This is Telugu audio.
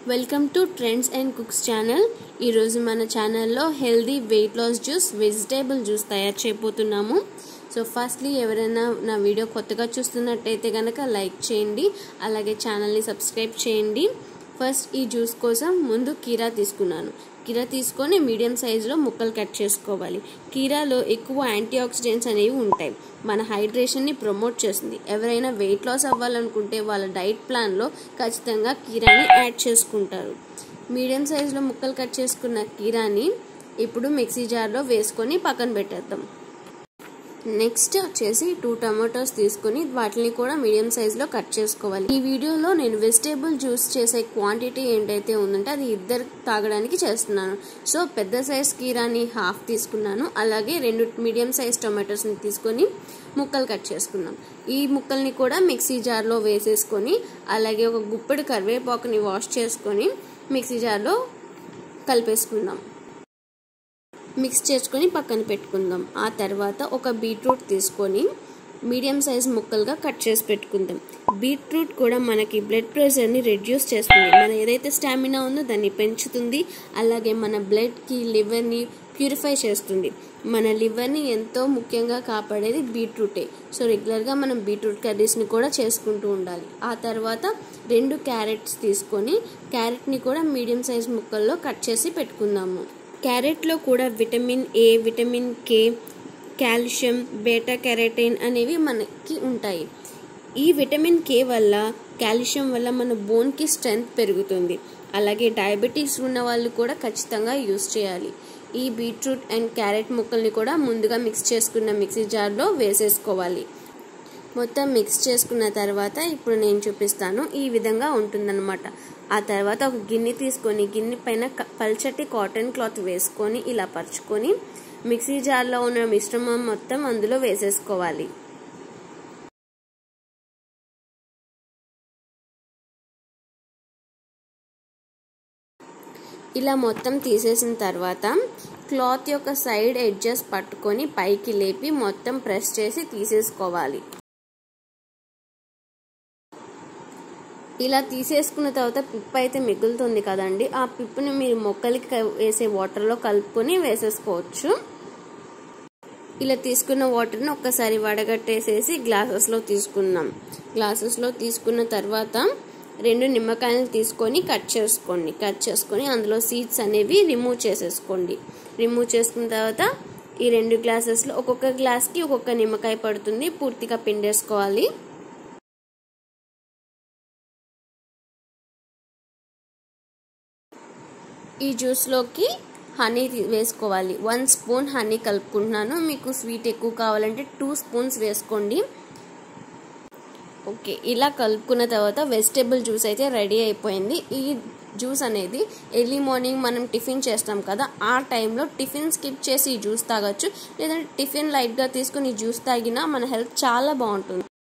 welcome to trends and cooks channel ఈరోజు మన ఛానల్లో healthy weight loss juice vegetable juice తయారు చేయబోతున్నాము సో ఫస్ట్లీ ఎవరైనా నా వీడియో కొత్తగా చూస్తున్నట్టయితే కనుక లైక్ చేయండి అలాగే ఛానల్ని సబ్స్క్రైబ్ చేయండి ఫస్ట్ ఈ జ్యూస్ కోసం ముందు కీరా తీసుకున్నాను కీరా తీసుకొని మీడియం సైజులో ముక్కలు కట్ చేసుకోవాలి కీరాలో ఎక్కువ యాంటీ ఆక్సిడెంట్స్ అనేవి ఉంటాయి మన హైడ్రేషన్ని ప్రమోట్ చేస్తుంది ఎవరైనా వెయిట్ లాస్ అవ్వాలనుకుంటే వాళ్ళ డైట్ ప్లాన్లో ఖచ్చితంగా కీరాని యాడ్ చేసుకుంటారు మీడియం సైజులో ముక్కలు కట్ చేసుకున్న కీరాని ఇప్పుడు మిక్సీ జార్లో వేసుకొని పక్కన పెట్టేద్దాం నెక్స్ట్ వచ్చేసి టూ టమాటోస్ తీసుకొని వాటిని కూడా మీడియం సైజులో కట్ చేసుకోవాలి ఈ వీడియోలో నేను వెజిటేబుల్ జ్యూస్ చేసే క్వాంటిటీ ఏంటైతే ఉందంటే అది ఇద్దరు తాగడానికి చేస్తున్నాను సో పెద్ద సైజ్ కీరాని హాఫ్ తీసుకున్నాను అలాగే రెండు మీడియం సైజ్ టొమాటోస్ని తీసుకొని ముక్కలు కట్ చేసుకున్నాం ఈ ముక్కల్ని కూడా మిక్సీ జార్లో వేసేసుకొని అలాగే ఒక గుప్పెడు కరివేపాకుని వాష్ చేసుకొని మిక్సీ జార్లో కలిపేసుకుందాం మిక్స్ చేసుకొని పక్కన పెట్టుకుందాం ఆ తర్వాత ఒక బీట్రూట్ తీసుకొని మీడియం సైజ్ ముక్కలుగా కట్ చేసి పెట్టుకుందాం బీట్రూట్ కూడా మనకి బ్లడ్ ప్రెషర్ని రెడ్యూస్ చేస్తుంది మన ఏదైతే స్టామినా ఉందో దాన్ని పెంచుతుంది అలాగే మన బ్లడ్కి లివర్ని ప్యూరిఫై చేస్తుంది మన లివర్ని ఎంతో ముఖ్యంగా కాపాడేది బీట్రూటే సో రెగ్యులర్గా మనం బీట్రూట్ కర్రీస్ని కూడా చేసుకుంటూ ఉండాలి ఆ తర్వాత రెండు క్యారెట్స్ తీసుకొని క్యారెట్ని కూడా మీడియం సైజ్ ముక్కల్లో కట్ చేసి పెట్టుకుందాము క్యారెట్లో కూడా vitamin A vitamin K calcium beta carotene అనేవి మనకి ఉంటాయి ఈ విటమిన్ కే వల్ల కాల్షియం వల్ల మన బోన్కి స్ట్రెంగ్త్ పెరుగుతుంది అలాగే డయాబెటీస్ ఉన్న వాళ్ళు కూడా ఖచ్చితంగా యూస్ చేయాలి ఈ బీట్రూట్ అండ్ క్యారెట్ ముక్కల్ని కూడా ముందుగా మిక్స్ చేసుకున్న మిక్సీ జార్లో వేసేసుకోవాలి మొత్తం మిక్స్ చేసుకున్న తర్వాత ఇప్పుడు నేను చూపిస్తాను ఈ విధంగా ఉంటుందన్నమాట ఆ తర్వాత ఒక గిన్నె తీసుకొని గిన్నె పైన పల్చటి కాటన్ క్లాత్ వేసుకొని ఇలా పరుచుకొని మిక్సీ జార్లో ఉన్న మిశ్రమం మొత్తం అందులో వేసేసుకోవాలి ఇలా మొత్తం తీసేసిన తర్వాత క్లాత్ యొక్క సైడ్ ఎడ్జెస్ పట్టుకొని పైకి లేపి మొత్తం ప్రెస్ చేసి తీసేసుకోవాలి ఇలా తీసేసుకున్న తర్వాత పిప్ అయితే మిగులుతుంది కదండి ఆ పిప్పుని మీరు మొక్కలకి వేసే వాటర్లో కలుపుకొని వేసేసుకోవచ్చు ఇలా తీసుకున్న వాటర్ని ఒక్కసారి వడగట్టేసేసి గ్లాసెస్లో తీసుకున్నాం గ్లాసెస్లో తీసుకున్న తర్వాత రెండు నిమ్మకాయలు తీసుకొని కట్ చేసుకోండి కట్ చేసుకొని అందులో సీడ్స్ అనేవి రిమూవ్ చేసేసుకోండి రిమూవ్ చేసుకున్న తర్వాత ఈ రెండు గ్లాసెస్లో ఒక్కొక్క గ్లాస్కి ఒక్కొక్క నిమ్మకాయ పడుతుంది పూర్తిగా పిండేసుకోవాలి ఈ జ్యూస్లోకి హనీ వేసుకోవాలి వన్ స్పూన్ హనీ కలుపుకుంటున్నాను మీకు స్వీట్ ఎక్కువ కావాలంటే టూ స్పూన్స్ వేసుకోండి ఓకే ఇలా కలుపుకున్న తర్వాత వెజిటేబుల్ జ్యూస్ అయితే రెడీ అయిపోయింది ఈ జ్యూస్ అనేది ఎర్లీ మార్నింగ్ మనం టిఫిన్ చేస్తాం కదా ఆ టైంలో టిఫిన్ స్కిప్ చేసి ఈ జ్యూస్ తాగొచ్చు లేదంటే టిఫిన్ లైట్గా తీసుకుని జ్యూస్ తాగినా మన హెల్త్ చాలా బాగుంటుంది